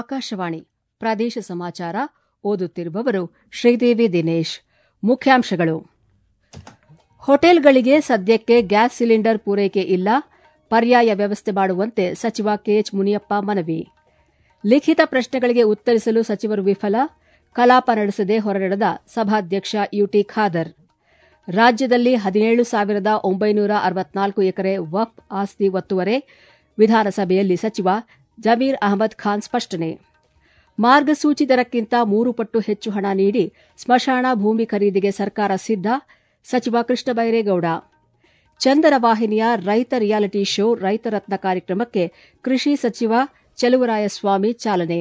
ಆಕಾಶವಾಣಿ ಪ್ರಾದೇಶ ಸಮಾಚಾರ ಓದುತ್ತಿರುವವರು ಶ್ರೀದೇವಿ ದಿನೇಶ್ ಮುಖ್ಯಾಂಶಗಳು ಹೋಟೆಲ್ಗಳಿಗೆ ಸದ್ಯಕ್ಕೆ ಗ್ಯಾಸ್ ಸಿಲಿಂಡರ್ ಪೂರೈಕೆ ಇಲ್ಲ ಪರ್ಯಾಯ ವ್ಯವಸ್ಥೆ ಮಾಡುವಂತೆ ಸಚಿವ ಕೆಎಚ್ ಮುನಿಯಪ್ಪ ಮನವಿ ಲಿಖಿತ ಪ್ರಶ್ನೆಗಳಿಗೆ ಉತ್ತರಿಸಲು ಸಚಿವರು ವಿಫಲ ಕಲಾಪ ನಡೆಸದೆ ಹೊರನಡೆದ ಸಭಾಧ್ಯಕ್ಷ ಯುಟಿ ಖಾದರ್ ರಾಜ್ಯದಲ್ಲಿ ಹದಿನೇಳು ಸಾವಿರದ ಒಂಬೈನೂರ ಅರವತ್ನಾಲ್ಕು ಎಕರೆ ವಕ್ಫ್ ಆಸ್ತಿ ಒತ್ತುವರೆ ವಿಧಾನಸಭೆಯಲ್ಲಿ ಸಚಿವ ಜಮೀರ್ ಅಹಮದ್ ಖಾನ್ ಸ್ಪಷ್ಟನೆ ಮಾರ್ಗಸೂಚಿ ದರಕ್ಕಿಂತ ಮೂರು ಪಟ್ಟು ಹೆಚ್ಚು ಹಣ ನೀಡಿ ಸ್ಮಶಾನ ಭೂಮಿ ಖರೀದಿಗೆ ಸರ್ಕಾರ ಸಿದ್ದ ಸಚಿವ ಕೃಷ್ಣ ಬೈರೇಗೌಡ ಚಂದನ ವಾಹಿನಿಯ ರೈತ ರಿಯಾಲಿಟಿ ಶೋ ರೈತರತ್ನ ಕಾರ್ಯಕ್ರಮಕ್ಕೆ ಕೃಷಿ ಸಚಿವ ಚಲುವರಾಯಸ್ವಾಮಿ ಚಾಲನೆ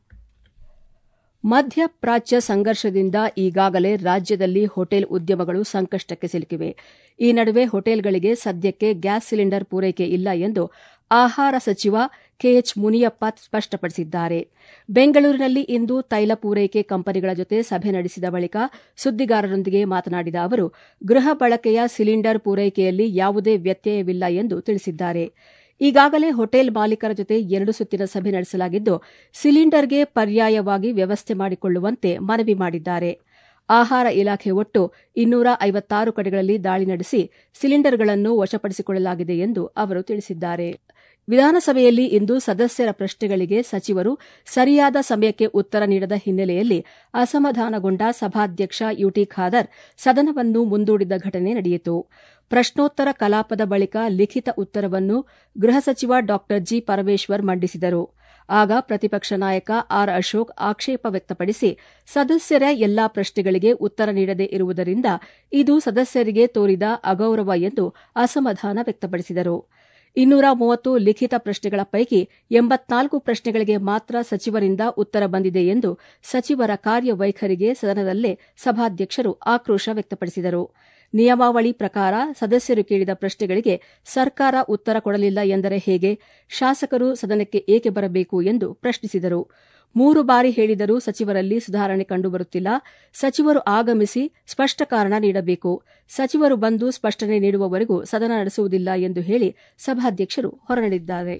ಮಧ್ಯಪ್ರಾಚ್ಯ ಸಂಘರ್ಷದಿಂದ ಈಗಾಗಲೇ ರಾಜ್ಯದಲ್ಲಿ ಹೋಟೆಲ್ ಉದ್ಯಮಗಳು ಸಂಕಷ್ಟಕ್ಕೆ ಸಿಲುಕಿವೆ ಈ ನಡುವೆ ಹೋಟೆಲ್ಗಳಿಗೆ ಸದ್ಯಕ್ಕೆ ಗ್ಯಾಸ್ ಸಿಲಿಂಡರ್ ಪೂರೈಕೆ ಇಲ್ಲ ಎಂದು ಆಹಾರ ಸಚಿವ ಕೆಎಚ್ ಮುನಿಯಪ್ಪ ಸ್ಪಷ್ಟಪಡಿಸಿದ್ದಾರೆ ಬೆಂಗಳೂರಿನಲ್ಲಿ ಇಂದು ತೈಲ ಪೂರೈಕೆ ಕಂಪನಿಗಳ ಜೊತೆ ಸಭೆ ನಡೆಸಿದ ಬಳಿಕ ಸುದ್ದಿಗಾರರೊಂದಿಗೆ ಮಾತನಾಡಿದ ಅವರು ಗೃಹ ಬಳಕೆಯ ಸಿಲಿಂಡರ್ ಪೂರೈಕೆಯಲ್ಲಿ ಯಾವುದೇ ವ್ಯತ್ಯಯವಿಲ್ಲ ಎಂದು ತಿಳಿಸಿದ್ದಾರೆ ಈಗಾಗಲೇ ಹೋಟೆಲ್ ಮಾಲೀಕರ ಜೊತೆ ಎರಡು ಸುತ್ತಿನ ಸಭೆ ನಡೆಸಲಾಗಿದ್ದು ಸಿಲಿಂಡರ್ಗೆ ಪರ್ಯಾಯವಾಗಿ ವ್ಯವಸ್ಥೆ ಮಾಡಿಕೊಳ್ಳುವಂತೆ ಮನವಿ ಮಾಡಿದ್ದಾರೆ ಆಹಾರ ಇಲಾಖೆ ಒಟ್ಟು ಇನ್ನೂರ ಐವತ್ತಾರು ಕಡೆಗಳಲ್ಲಿ ದಾಳಿ ನಡೆಸಿ ಸಿಲಿಂಡರ್ಗಳನ್ನು ವಶಪಡಿಸಿಕೊಳ್ಳಲಾಗಿದೆ ಎಂದು ಅವರು ತಿಳಿಸಿದ್ದಾರೆ ವಿಧಾನಸಭೆಯಲ್ಲಿ ಇಂದು ಸದಸ್ಯರ ಪ್ರಶ್ನೆಗಳಿಗೆ ಸಚಿವರು ಸರಿಯಾದ ಸಮಯಕ್ಕೆ ಉತ್ತರ ನೀಡದ ಹಿನ್ನೆಲೆಯಲ್ಲಿ ಅಸಮಾಧಾನಗೊಂಡ ಸಭಾಧ್ಯಕ್ಷ ಯುಟಿ ಖಾದರ್ ಸದನವನ್ನು ಮುಂದೂಡಿದ ಘಟನೆ ನಡೆಯಿತು ಪ್ರಶ್ನೋತ್ತರ ಕಲಾಪದ ಬಳಿಕ ಲಿಖಿತ ಉತ್ತರವನ್ನು ಗೃಹ ಸಚಿವ ಡಾ ಜಿ ಪರಮೇಶ್ವರ್ ಮಂಡಿಸಿದರು ಆಗ ಪ್ರತಿಪಕ್ಷ ನಾಯಕ ಆರ್ ಅಶೋಕ್ ಆಕ್ಷೇಪ ವ್ಯಕ್ತಪಡಿಸಿ ಸದಸ್ಯರ ಎಲ್ಲಾ ಪ್ರಶ್ನೆಗಳಿಗೆ ಉತ್ತರ ನೀಡದೇ ಇರುವುದರಿಂದ ಇದು ಸದಸ್ಯರಿಗೆ ತೋರಿದ ಅಗೌರವ ಎಂದು ಅಸಮಾಧಾನ ವ್ಯಕ್ತಪಡಿಸಿದರು ಇನ್ನೂರ ಮೂವತ್ತು ಲಿಖಿತ ಪ್ರಶ್ನೆಗಳ ಪೈಕಿ ಎಂಬತ್ನಾಲ್ಕು ಪ್ರಶ್ನೆಗಳಿಗೆ ಮಾತ್ರ ಸಚಿವರಿಂದ ಉತ್ತರ ಬಂದಿದೆ ಎಂದು ಸಚಿವರ ಕಾರ್ಯವೈಖರಿಗೆ ಸದನದಲ್ಲೇ ಸಭಾಧ್ಯಕ್ಷರು ಆಕ್ರೋಶ ವ್ಯಕ್ತಪಡಿಸಿದರು ನಿಯಮಾವಳಿ ಪ್ರಕಾರ ಸದಸ್ಯರು ಕೇಳಿದ ಪ್ರಶ್ನೆಗಳಿಗೆ ಸರ್ಕಾರ ಉತ್ತರ ಕೊಡಲಿಲ್ಲ ಎಂದರೆ ಹೇಗೆ ಶಾಸಕರು ಸದನಕ್ಕೆ ಏಕೆ ಬರಬೇಕು ಎಂದು ಪ್ರಶ್ನಿಸಿದರು ಮೂರು ಬಾರಿ ಹೇಳಿದರೂ ಸಚಿವರಲ್ಲಿ ಸುಧಾರಣೆ ಕಂಡುಬರುತ್ತಿಲ್ಲ ಸಚಿವರು ಆಗಮಿಸಿ ಸ್ಪಷ್ಟ ಕಾರಣ ನೀಡಬೇಕು ಸಚಿವರು ಬಂದು ಸ್ಪಷ್ಟನೆ ನೀಡುವವರೆಗೂ ಸದನ ನಡೆಸುವುದಿಲ್ಲ ಎಂದು ಹೇಳಿ ಸಭಾಧ್ಯಕ್ಷರು ಹೊರನಡೆದಿದ್ದಾರೆ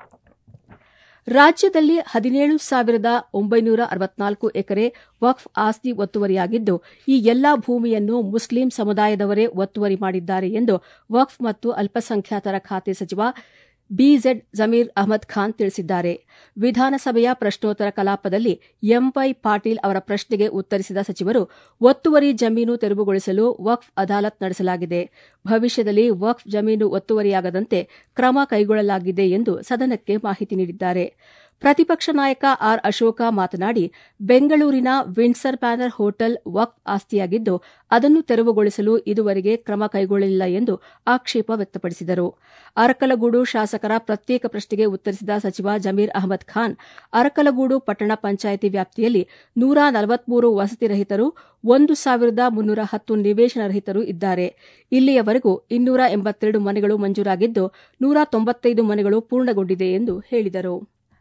ರಾಜ್ಯದಲ್ಲಿ ಹದಿನೇಳು ಸಾವಿರದ ಒಂಬೈನೂರ ಅರವತ್ನಾಲ್ಕು ಎಕರೆ ವಕ್ಫ್ ಆಸ್ತಿ ಒತ್ತುವರಿಯಾಗಿದ್ದು ಈ ಎಲ್ಲಾ ಭೂಮಿಯನ್ನು ಮುಸ್ಲಿಂ ಸಮುದಾಯದವರೇ ಒತ್ತುವರಿ ಮಾಡಿದ್ದಾರೆ ಎಂದು ವಕ್ಫ್ ಮತ್ತು ಅಲ್ಪಸಂಖ್ಯಾತರ ಖಾತೆ ಸಚಿವ ಬಿಜೆಡ್ ಜಮೀರ್ ಅಹಮದ್ ಖಾನ್ ತಿಳಿಸಿದ್ದಾರೆ ವಿಧಾನಸಭೆಯ ಪ್ರಶ್ನೋತ್ತರ ಕಲಾಪದಲ್ಲಿ ಎಂವೈ ಪಾಟೀಲ್ ಅವರ ಪ್ರಶ್ನೆಗೆ ಉತ್ತರಿಸಿದ ಸಚಿವರು ಒತ್ತುವರಿ ಜಮೀನು ತೆರವುಗೊಳಿಸಲು ವಕ್ಫ್ ಅದಾಲತ್ ನಡೆಸಲಾಗಿದೆ ಭವಿಷ್ಯದಲ್ಲಿ ವಕ್ಫ್ ಜಮೀನು ಒತ್ತುವರಿಯಾಗದಂತೆ ಕ್ರಮ ಕೈಗೊಳ್ಳಲಾಗಿದೆ ಎಂದು ಸದನಕ್ಕೆ ಮಾಹಿತಿ ನೀಡಿದ್ದಾರೆ ಪ್ರತಿಪಕ್ಷ ನಾಯಕ ಆರ್ ಅಶೋಕ ಮಾತನಾಡಿ ಬೆಂಗಳೂರಿನ ವಿಂಡ್ಸರ್ ಪ್ಯಾನರ್ ಹೋಟೆಲ್ ವಕ್ಫ್ ಆಸ್ತಿಯಾಗಿದ್ದು ಅದನ್ನು ತೆರವುಗೊಳಿಸಲು ಇದುವರೆಗೆ ಕ್ರಮ ಕೈಗೊಳ್ಳಲಿಲ್ಲ ಎಂದು ಆಕ್ಷೇಪ ವ್ಯಕ್ತಪಡಿಸಿದರು ಅರಕಲಗೂಡು ಶಾಸಕರ ಪ್ರತ್ಯೇಕ ಪ್ರಶ್ನೆಗೆ ಉತ್ತರಿಸಿದ ಸಚಿವ ಜಮೀರ್ ಅಹಮದ್ ಖಾನ್ ಅರಕಲಗೂಡು ಪಟ್ಟಣ ಪಂಚಾಯಿತಿ ವ್ಯಾಪ್ತಿಯಲ್ಲಿ ನೂರ ನಲವತ್ಮೂರು ವಸತಿ ರಹಿತರು ಒಂದು ಸಾವಿರದ ಮುನ್ನೂರ ಹತ್ತು ನಿವೇಶನ ರಹಿತರು ಇದ್ದಾರೆ ಇಲ್ಲಿಯವರೆಗೂ ಇನ್ನೂರ ಎಂಬತ್ತೆರಡು ಮನೆಗಳು ಮಂಜೂರಾಗಿದ್ದು ನೂರ ತೊಂಬತ್ತೈದು ಮನೆಗಳು ಪೂರ್ಣಗೊಂಡಿದೆ ಎಂದು ಹೇಳಿದರು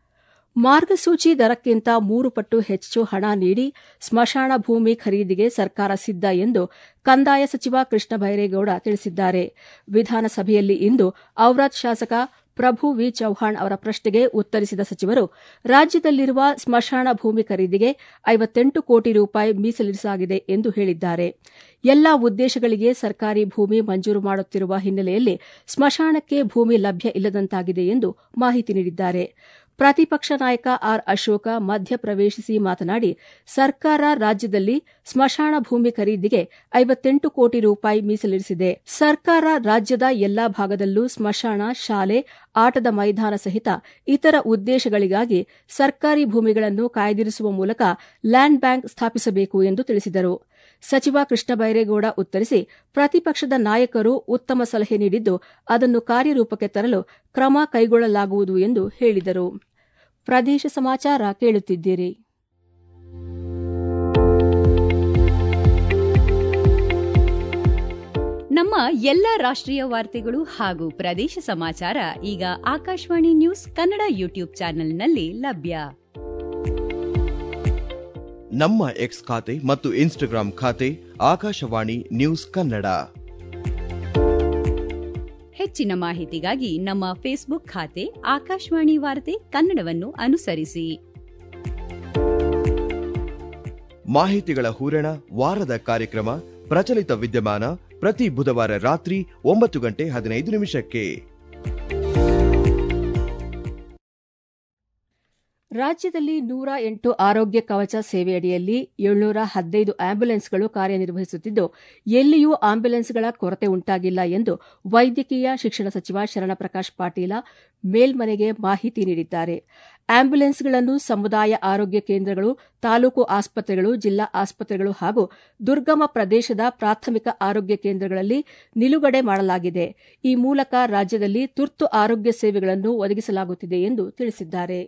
ಮಾರ್ಗಸೂಚಿ ದರಕ್ಕಿಂತ ಮೂರು ಪಟ್ಟು ಹೆಚ್ಚು ಹಣ ನೀಡಿ ಸ್ಮಶಾನ ಭೂಮಿ ಖರೀದಿಗೆ ಸರ್ಕಾರ ಸಿದ್ದ ಎಂದು ಕಂದಾಯ ಸಚಿವ ಕೃಷ್ಣ ಬೈರೇಗೌಡ ತಿಳಿಸಿದ್ದಾರೆ ವಿಧಾನಸಭೆಯಲ್ಲಿ ಇಂದು ಔರಾದ್ ಶಾಸಕ ಪ್ರಭು ವಿ ಚೌಹಾಣ್ ಅವರ ಪ್ರಶ್ನೆಗೆ ಉತ್ತರಿಸಿದ ಸಚಿವರು ರಾಜ್ಯದಲ್ಲಿರುವ ಸ್ಮಶಾನ ಭೂಮಿ ಖರೀದಿಗೆ ಐವತ್ತೆಂಟು ಕೋಟಿ ರೂಪಾಯಿ ಮೀಸಲಿರಿಸಲಾಗಿದೆ ಎಂದು ಹೇಳಿದ್ದಾರೆ ಎಲ್ಲಾ ಉದ್ದೇಶಗಳಿಗೆ ಸರ್ಕಾರಿ ಭೂಮಿ ಮಂಜೂರು ಮಾಡುತ್ತಿರುವ ಹಿನ್ನೆಲೆಯಲ್ಲಿ ಸ್ಮಶಾನಕ್ಕೆ ಭೂಮಿ ಲಭ್ಯ ಇಲ್ಲದಂತಾಗಿದೆ ಎಂದು ಮಾಹಿತಿ ನೀಡಿದ್ದಾರೆ ಪ್ರತಿಪಕ್ಷ ನಾಯಕ ಆರ್ ಅಶೋಕ ಮಧ್ಯಪ್ರವೇಶಿಸಿ ಮಾತನಾಡಿ ಸರ್ಕಾರ ರಾಜ್ಯದಲ್ಲಿ ಸ್ಮಶಾನ ಭೂಮಿ ಖರೀದಿಗೆ ಐವತ್ತೆಂಟು ಕೋಟಿ ರೂಪಾಯಿ ಮೀಸಲಿರಿಸಿದೆ ಸರ್ಕಾರ ರಾಜ್ಯದ ಎಲ್ಲಾ ಭಾಗದಲ್ಲೂ ಸ್ಮಶಾನ ಶಾಲೆ ಆಟದ ಮೈದಾನ ಸಹಿತ ಇತರ ಉದ್ದೇಶಗಳಿಗಾಗಿ ಸರ್ಕಾರಿ ಭೂಮಿಗಳನ್ನು ಕಾಯ್ದಿರಿಸುವ ಮೂಲಕ ಲ್ಯಾಂಡ್ ಬ್ಯಾಂಕ್ ಸ್ಥಾಪಿಸಬೇಕು ಎಂದು ತಿಳಿಸಿದರು ಸಚಿವ ಕೃಷ್ಣ ಬೈರೇಗೌಡ ಉತ್ತರಿಸಿ ಪ್ರತಿಪಕ್ಷದ ನಾಯಕರು ಉತ್ತಮ ಸಲಹೆ ನೀಡಿದ್ದು ಅದನ್ನು ಕಾರ್ಯರೂಪಕ್ಕೆ ತರಲು ಕ್ರಮ ಕೈಗೊಳ್ಳಲಾಗುವುದು ಎಂದು ಹೇಳಿದರು ಪ್ರದೇಶ ಸಮಾಚಾರ ಕೇಳುತ್ತಿದ್ದೀರಿ ನಮ್ಮ ಎಲ್ಲ ರಾಷ್ಟ್ರೀಯ ವಾರ್ತೆಗಳು ಹಾಗೂ ಪ್ರದೇಶ ಸಮಾಚಾರ ಈಗ ಆಕಾಶವಾಣಿ ನ್ಯೂಸ್ ಕನ್ನಡ ಯೂಟ್ಯೂಬ್ ಚಾನೆಲ್ನಲ್ಲಿ ಲಭ್ಯ ನಮ್ಮ ಎಕ್ಸ್ ಖಾತೆ ಮತ್ತು ಇನ್ಸ್ಟಾಗ್ರಾಂ ಖಾತೆ ಆಕಾಶವಾಣಿ ನ್ಯೂಸ್ ಕನ್ನಡ ಹೆಚ್ಚಿನ ಮಾಹಿತಿಗಾಗಿ ನಮ್ಮ ಫೇಸ್ಬುಕ್ ಖಾತೆ ಆಕಾಶವಾಣಿ ವಾರ್ತೆ ಕನ್ನಡವನ್ನು ಅನುಸರಿಸಿ ಮಾಹಿತಿಗಳ ಹೂರಣ ವಾರದ ಕಾರ್ಯಕ್ರಮ ಪ್ರಚಲಿತ ವಿದ್ಯಮಾನ ಪ್ರತಿ ಬುಧವಾರ ರಾತ್ರಿ ಒಂಬತ್ತು ಗಂಟೆ ಹದಿನೈದು ನಿಮಿಷಕ್ಕೆ ರಾಜ್ಯದಲ್ಲಿ ನೂರ ಎಂಟು ಆರೋಗ್ಯ ಕವಚ ಸೇವೆಯಡಿಯಲ್ಲಿ ಏಳ್ನೂರ ಹದಿನೈದು ಆಂಬ್ಯುಲೆನ್ಸ್ಗಳು ಕಾರ್ಯನಿರ್ವಹಿಸುತ್ತಿದ್ದು ಎಲ್ಲಿಯೂ ಆಂಬ್ಯುಲೆನ್ಸ್ಗಳ ಕೊರತೆ ಉಂಟಾಗಿಲ್ಲ ಎಂದು ವೈದ್ಯಕೀಯ ಶಿಕ್ಷಣ ಸಚಿವ ಶರಣಪ್ರಕಾಶ್ ಪಾಟೀಲ ಮೇಲ್ಮನೆಗೆ ಮಾಹಿತಿ ನೀಡಿದ್ದಾರೆ ಆಂಬ್ಯುಲೆನ್ಸ್ಗಳನ್ನು ಸಮುದಾಯ ಆರೋಗ್ಯ ಕೇಂದ್ರಗಳು ತಾಲೂಕು ಆಸ್ಪತ್ರೆಗಳು ಜಿಲ್ಲಾ ಆಸ್ಪತ್ರೆಗಳು ಹಾಗೂ ದುರ್ಗಮ ಪ್ರದೇಶದ ಪ್ರಾಥಮಿಕ ಆರೋಗ್ಯ ಕೇಂದ್ರಗಳಲ್ಲಿ ನಿಲುಗಡೆ ಮಾಡಲಾಗಿದೆ ಈ ಮೂಲಕ ರಾಜ್ಯದಲ್ಲಿ ತುರ್ತು ಆರೋಗ್ಯ ಸೇವೆಗಳನ್ನು ಒದಗಿಸಲಾಗುತ್ತಿದೆ ಎಂದು ತಿಳಿಸಿದ್ದಾರೆ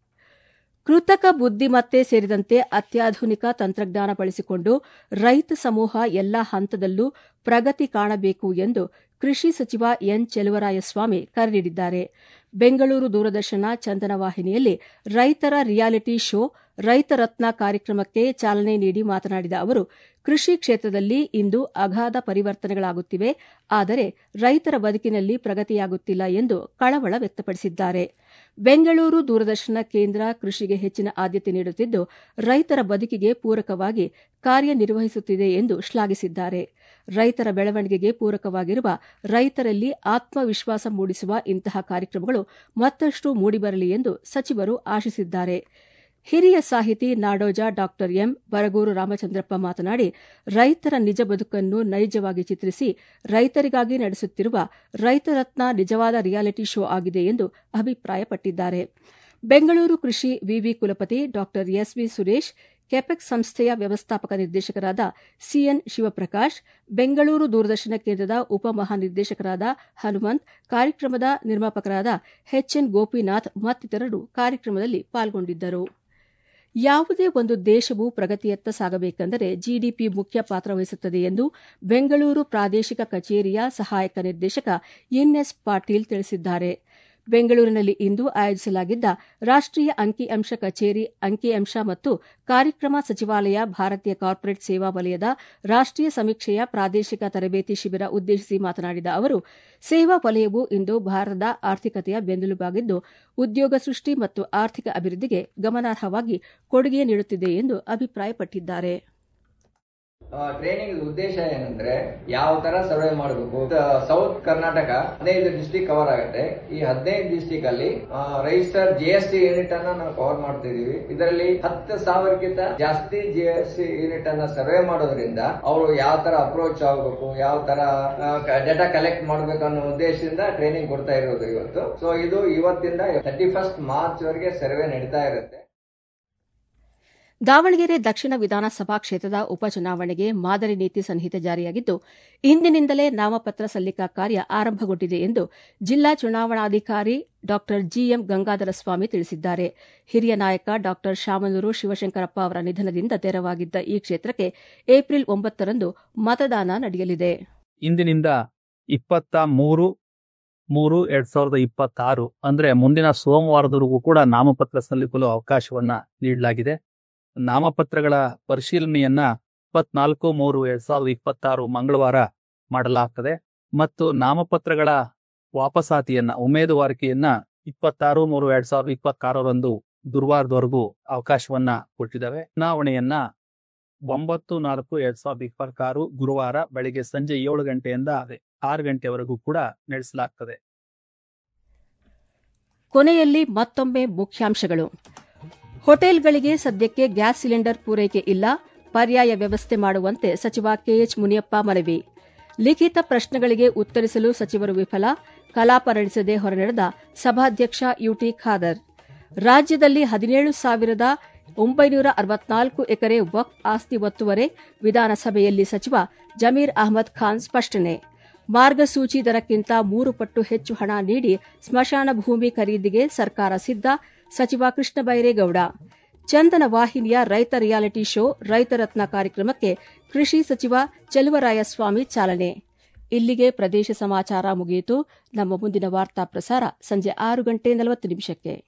ಕೃತಕ ಬುದ್ದಿಮತ್ತೆ ಸೇರಿದಂತೆ ಅತ್ಯಾಧುನಿಕ ತಂತ್ರಜ್ಞಾನ ಬಳಸಿಕೊಂಡು ರೈತ ಸಮೂಹ ಎಲ್ಲಾ ಹಂತದಲ್ಲೂ ಪ್ರಗತಿ ಕಾಣಬೇಕು ಎಂದು ಕೃಷಿ ಸಚಿವ ಎನ್ ಚೆಲುವರಾಯಸ್ವಾಮಿ ಕರೆ ನೀಡಿದ್ದಾರೆ ಬೆಂಗಳೂರು ದೂರದರ್ಶನ ಚಂದನ ವಾಹಿನಿಯಲ್ಲಿ ರೈತರ ರಿಯಾಲಿಟಿ ಶೋ ರೈತ ರತ್ನ ಕಾರ್ಯಕ್ರಮಕ್ಕೆ ಚಾಲನೆ ನೀಡಿ ಮಾತನಾಡಿದ ಅವರು ಕೃಷಿ ಕ್ಷೇತ್ರದಲ್ಲಿ ಇಂದು ಅಗಾಧ ಪರಿವರ್ತನೆಗಳಾಗುತ್ತಿವೆ ಆದರೆ ರೈತರ ಬದುಕಿನಲ್ಲಿ ಪ್ರಗತಿಯಾಗುತ್ತಿಲ್ಲ ಎಂದು ಕಳವಳ ವ್ಯಕ್ತಪಡಿಸಿದ್ದಾರೆ ಬೆಂಗಳೂರು ದೂರದರ್ಶನ ಕೇಂದ್ರ ಕೃಷಿಗೆ ಹೆಚ್ಚಿನ ಆದ್ಯತೆ ನೀಡುತ್ತಿದ್ದು ರೈತರ ಬದುಕಿಗೆ ಪೂರಕವಾಗಿ ಕಾರ್ಯನಿರ್ವಹಿಸುತ್ತಿದೆ ಎಂದು ಶ್ಲಾಘಿಸಿದ್ದಾರೆ ರೈತರ ಬೆಳವಣಿಗೆಗೆ ಪೂರಕವಾಗಿರುವ ರೈತರಲ್ಲಿ ಆತ್ಮವಿಶ್ವಾಸ ಮೂಡಿಸುವ ಇಂತಹ ಕಾರ್ಯಕ್ರಮಗಳು ಮತ್ತಷ್ಟು ಮೂಡಿಬರಲಿ ಎಂದು ಸಚಿವರು ಆಶಿಸಿದ್ದಾರೆ ಹಿರಿಯ ಸಾಹಿತಿ ನಾಡೋಜ ಡಾ ಎಂ ಬರಗೂರು ರಾಮಚಂದ್ರಪ್ಪ ಮಾತನಾಡಿ ರೈತರ ನಿಜ ಬದುಕನ್ನು ನೈಜವಾಗಿ ಚಿತ್ರಿಸಿ ರೈತರಿಗಾಗಿ ನಡೆಸುತ್ತಿರುವ ರೈತರತ್ನ ನಿಜವಾದ ರಿಯಾಲಿಟಿ ಶೋ ಆಗಿದೆ ಎಂದು ಅಭಿಪ್ರಾಯಪಟ್ಟಿದ್ದಾರೆ ಬೆಂಗಳೂರು ಕೃಷಿ ವಿವಿ ಕುಲಪತಿ ಡಾ ಎಸ್ವಿ ಸುರೇಶ್ ಕೆಪೆಕ್ಸ್ ಸಂಸ್ಥೆಯ ವ್ಯವಸ್ಥಾಪಕ ನಿರ್ದೇಶಕರಾದ ಸಿಎನ್ ಶಿವಪ್ರಕಾಶ್ ಬೆಂಗಳೂರು ದೂರದರ್ಶನ ಕೇಂದ್ರದ ಉಪಮಹಾನಿರ್ದೇಶಕರಾದ ಹನುಮಂತ್ ಕಾರ್ಯಕ್ರಮದ ನಿರ್ಮಾಪಕರಾದ ಎಚ್ಎನ್ ಗೋಪಿನಾಥ್ ಮತ್ತಿತರರು ಕಾರ್ಯಕ್ರಮದಲ್ಲಿ ಪಾಲ್ಗೊಂಡಿದ್ದರು ಯಾವುದೇ ಒಂದು ದೇಶವು ಪ್ರಗತಿಯತ್ತ ಸಾಗಬೇಕೆಂದರೆ ಜಿಡಿಪಿ ಮುಖ್ಯ ಪಾತ್ರ ವಹಿಸುತ್ತದೆ ಎಂದು ಬೆಂಗಳೂರು ಪ್ರಾದೇಶಿಕ ಕಚೇರಿಯ ಸಹಾಯಕ ನಿರ್ದೇಶಕ ಎನ್ಎಸ್ ಪಾಟೀಲ್ ತಿಳಿಸಿದ್ದಾರೆ ಬೆಂಗಳೂರಿನಲ್ಲಿ ಇಂದು ಆಯೋಜಿಸಲಾಗಿದ್ದ ರಾಷ್ಟೀಯ ಅಂಕಿಅಂಶ ಕಚೇರಿ ಅಂಕಿಅಂಶ ಮತ್ತು ಕಾರ್ಯಕ್ರಮ ಸಚಿವಾಲಯ ಭಾರತೀಯ ಕಾರ್ಪೊರೇಟ್ ಸೇವಾ ವಲಯದ ರಾಷ್ಟೀಯ ಸಮೀಕ್ಷೆಯ ಪ್ರಾದೇಶಿಕ ತರಬೇತಿ ಶಿಬಿರ ಉದ್ದೇಶಿಸಿ ಮಾತನಾಡಿದ ಅವರು ಸೇವಾ ವಲಯವು ಇಂದು ಭಾರತದ ಆರ್ಥಿಕತೆಯ ಬೆನ್ನೆಲುಬಾಗಿದ್ದು ಉದ್ಯೋಗ ಸೃಷ್ಟಿ ಮತ್ತು ಆರ್ಥಿಕ ಅಭಿವೃದ್ಧಿಗೆ ಗಮನಾರ್ಹವಾಗಿ ಕೊಡುಗೆ ನೀಡುತ್ತಿದೆ ಎಂದು ಅಭಿಪ್ರಾಯಪಟ್ಟಿದ್ದಾರೆ ಟ್ರೈನಿಂಗ್ ಉದ್ದೇಶ ಏನಂದ್ರೆ ಯಾವ ತರ ಸರ್ವೆ ಮಾಡಬೇಕು ಸೌತ್ ಕರ್ನಾಟಕ ಹದಿನೈದು ಡಿಸ್ಟಿಕ್ ಕವರ್ ಆಗುತ್ತೆ ಈ ಹದಿನೈದು ಡಿಸ್ಟಿಕ್ ಅಲ್ಲಿ register G S T unit ಅನ್ನ ನಾವು ಕವರ್ ಮಾಡ್ತಿದೀವಿ ಇದರಲ್ಲಿ ಹತ್ತು ಸಾವಿರಕ್ಕಿಂತ ಜಾಸ್ತಿ ಜಿ ಎಸ್ ಟಿ ಯೂನಿಟ್ ಅನ್ನ ಸರ್ವೆ ಮಾಡೋದ್ರಿಂದ ಅವರು ಯಾವ ತರ ಅಪ್ರೋಚ್ ಆಗಬೇಕು ಯಾವ ತರ ಡೇಟಾ ಕಲೆಕ್ಟ್ ಮಾಡಬೇಕು ಅನ್ನೋ ಉದ್ದೇಶದಿಂದ ಟ್ರೈನಿಂಗ್ ಕೊಡ್ತಾ ಇರೋದು ಇವತ್ತು ಸೊ ಇದು ಇವತ್ತಿಂದ ಥರ್ಟಿ ಫಸ್ಟ್ ಮಾರ್ಚ್ ವರೆಗೆ ಸರ್ವೆ ನಡೀತಾ ಇರುತ್ತೆ ದಾವಣಗೆರೆ ದಕ್ಷಿಣ ವಿಧಾನಸಭಾ ಕ್ಷೇತ್ರದ ಉಪಚುನಾವಣೆಗೆ ಮಾದರಿ ನೀತಿ ಸಂಹಿತೆ ಜಾರಿಯಾಗಿದ್ದು ಇಂದಿನಿಂದಲೇ ನಾಮಪತ್ರ ಸಲ್ಲಿಕಾ ಕಾರ್ಯ ಆರಂಭಗೊಂಡಿದೆ ಎಂದು ಜಿಲ್ಲಾ ಚುನಾವಣಾಧಿಕಾರಿ ಡಾ ಜಿಎಂ ಗಂಗಾಧರ ಸ್ವಾಮಿ ತಿಳಿಸಿದ್ದಾರೆ ಹಿರಿಯ ನಾಯಕ ಡಾ ಶಾಮನೂರು ಶಿವಶಂಕರಪ್ಪ ಅವರ ನಿಧನದಿಂದ ತೆರವಾಗಿದ್ದ ಈ ಕ್ಷೇತ್ರಕ್ಕೆ ಏಪ್ರಿಲ್ ಒಂಬತ್ತರಂದು ಮತದಾನ ನಡೆಯಲಿದೆ ಇಂದಿನಿಂದ ಇಪ್ಪತ್ತ ಮೂರು ಮೂರು ಎರಡ್ ಸಾವಿರದ ಇಪ್ಪತ್ತಾರು ಅಂದ್ರೆ ಮುಂದಿನ ಸೋಮವಾರದವರೆಗೂ ಕೂಡ ನಾಮಪತ್ರ ಸಲ್ಲಿಸಲು ಅವಕಾಶವನ್ನ ನೀಡಲಾಗಿದೆ ನಾಮಪತ್ರಗಳ ಪರಿಶೀಲನೆಯನ್ನ ಇಪ್ಪತ್ನಾಲ್ಕು ಮೂರು ಎರಡ್ ಸಾವಿರದ ಇಪ್ಪತ್ತಾರು ಮಂಗಳವಾರ ಮಾಡಲಾಗ್ತದೆ ಮತ್ತು ನಾಮಪತ್ರಗಳ ವಾಪಸಾತಿಯನ್ನ ಉಮೇದುವಾರಿಕೆಯನ್ನ ಇಪ್ಪತ್ತಾರು ಮೂರು ಎರಡ್ ಸಾವಿರದ ಇಪ್ಪತ್ತಾರರಂದು ಗುರುವಾರದವರೆಗೂ ಅವಕಾಶವನ್ನ ಕೊಟ್ಟಿದ್ದಾವೆ ಚುನಾವಣೆಯನ್ನ ಒಂಬತ್ತು ನಾಲ್ಕು ಎರಡ್ ಸಾವಿರದ ಇಪ್ಪತ್ತಾರು ಗುರುವಾರ ಬೆಳಿಗ್ಗೆ ಸಂಜೆ ಏಳು ಗಂಟೆಯಿಂದ ಆರು ಗಂಟೆವರೆಗೂ ಕೂಡ ನಡೆಸಲಾಗ್ತದೆ ಕೊನೆಯಲ್ಲಿ ಮತ್ತೊಮ್ಮೆ ಮುಖ್ಯಾಂಶಗಳು ಹೋಟೆಲ್ಗಳಿಗೆ ಸದ್ಯಕ್ಕೆ ಗ್ಯಾಸ್ ಸಿಲಿಂಡರ್ ಪೂರೈಕೆ ಇಲ್ಲ ಪರ್ಯಾಯ ವ್ಯವಸ್ಥೆ ಮಾಡುವಂತೆ ಸಚಿವ ಕೆಎಚ್ ಮುನಿಯಪ್ಪ ಮನವಿ ಲಿಖಿತ ಪ್ರಶ್ನೆಗಳಿಗೆ ಉತ್ತರಿಸಲು ಸಚಿವರು ವಿಫಲ ಕಲಾಪ ನಡೆಸದೆ ಹೊರನಡೆದ ಸಭಾಧ್ಯಕ್ಷ ಯುಟಿ ಖಾದರ್ ರಾಜ್ಯದಲ್ಲಿ ಹದಿನೇಳು ಸಾವಿರದ ಒಂಬೈನೂರ ಅರವತ್ನಾಲ್ಕು ಎಕರೆ ವಕ್ಫ್ ಆಸ್ತಿ ಒತ್ತುವರೆ ವಿಧಾನಸಭೆಯಲ್ಲಿ ಸಚಿವ ಜಮೀರ್ ಅಹಮದ್ ಖಾನ್ ಸ್ಪಷ್ಟನೆ ಮಾರ್ಗಸೂಚಿ ದರಕ್ಕಿಂತ ಮೂರು ಪಟ್ಟು ಹೆಚ್ಚು ಹಣ ನೀಡಿ ಸ್ಮಶಾನ ಭೂಮಿ ಖರೀದಿಗೆ ಸರ್ಕಾರ ಸಿದ್ಧ ಸಚಿವ ಕೃಷ್ಣ ಬೈರೇಗೌಡ ಚಂದನ ವಾಹಿನಿಯ ರೈತ ರಿಯಾಲಿಟಿ ಶೋ ರೈತರತ್ನ ಕಾರ್ಯಕ್ರಮಕ್ಕೆ ಕೃಷಿ ಸಚಿವ ಚೆಲುವರಾಯಸ್ವಾಮಿ ಚಾಲನೆ ಇಲ್ಲಿಗೆ ಪ್ರದೇಶ ಸಮಾಚಾರ ಮುಗಿಯಿತು ನಮ್ಮ ಮುಂದಿನ ವಾರ್ತಾ ಪ್ರಸಾರ ಸಂಜೆ ಆರು ಗಂಟೆ ನಲವತ್ತು ನಿಮಿಷಕ್ಕೆ